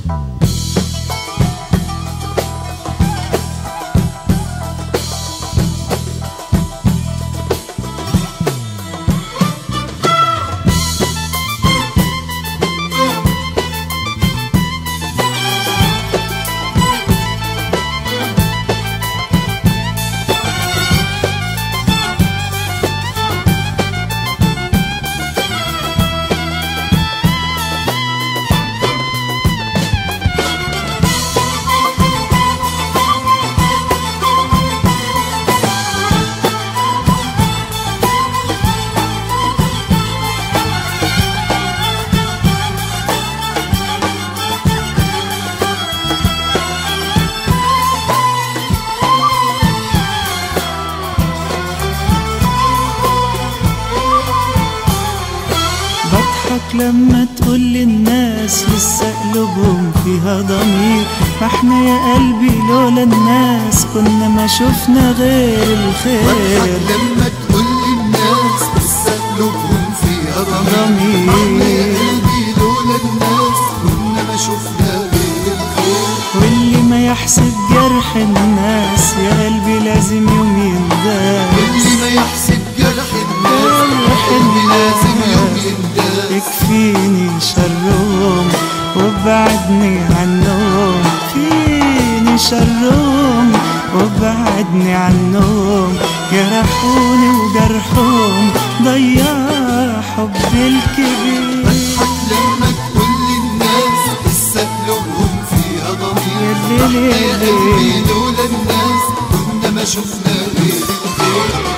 بضحك لما تقول للناس لسه قلوبهم فيها ضمير ما احنا يا قلبي لولا الناس كنا ما شفنا غير بضحك الخير لما تقول للناس لسه قلوبهم فيها ضمير ضمير. معنى يا قلبي لولا الناس كنا ما شفنا غير الخير واللي ما يحسب جرح الناس يا قلبي لازم يوم ينداس واللي ما يحسب جرح الناس جرح قلبي لازم الناس. يوم ينداس يكفيني شرهم وبعدني عنهم فيني شرهم وبعدني عنهم جرحوني وجرحهم ضيع حبي الكبير بضحك لما تقول للناس لسه قلوبهم فيها ضمير يا احنا ليل يا يا قلبي ليل. لولا الناس كنا ما شفنا غير الخير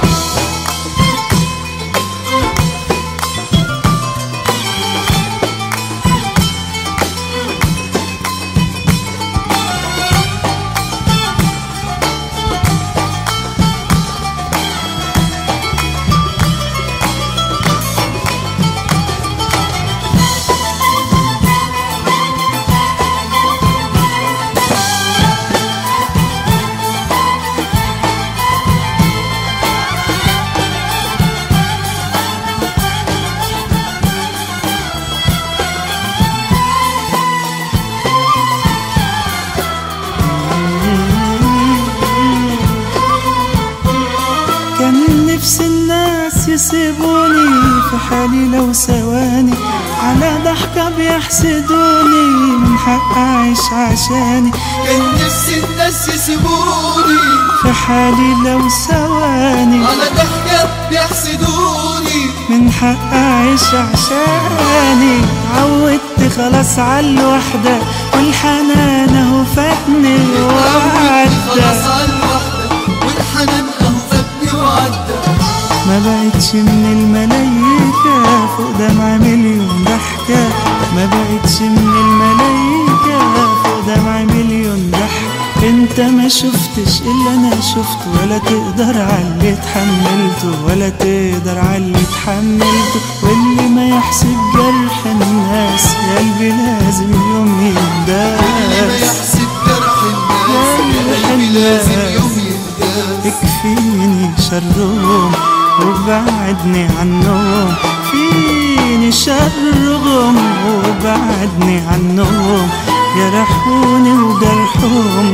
كان نفس الناس يسيبوني في حالي لو ثواني على ضحكة بيحسدوني من حق أعيش عشاني كان نفسي الناس يسيبوني في حالي لو ثواني على ضحكة بيحسدوني من حق أعيش عشاني عودت خلاص على الوحدة والحنان أهو فاتني خلاص وعدى على الوحدة والحنان اهو فاتني وعدى ما بقتش من الملايكة فوق دمع مليون ضحكة ما بقتش من الملايكة فوق دمع مليون ضحكة انت ما شفتش الا انا شفته ولا تقدر على اللي اتحملته ولا تقدر على اللي اتحملته واللي ما يحسب جرح الناس يا قلبي لازم يوم اللي ما ينداس يحسب جرح الناس جرح قلبي لازم الناس. يوم ينداس يكفيني شرهم وبعدني عنهم فيني شرهم وبعدني عنهم جرحوني وجرحهم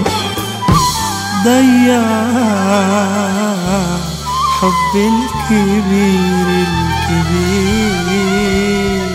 ضيع حب الكبير الكبير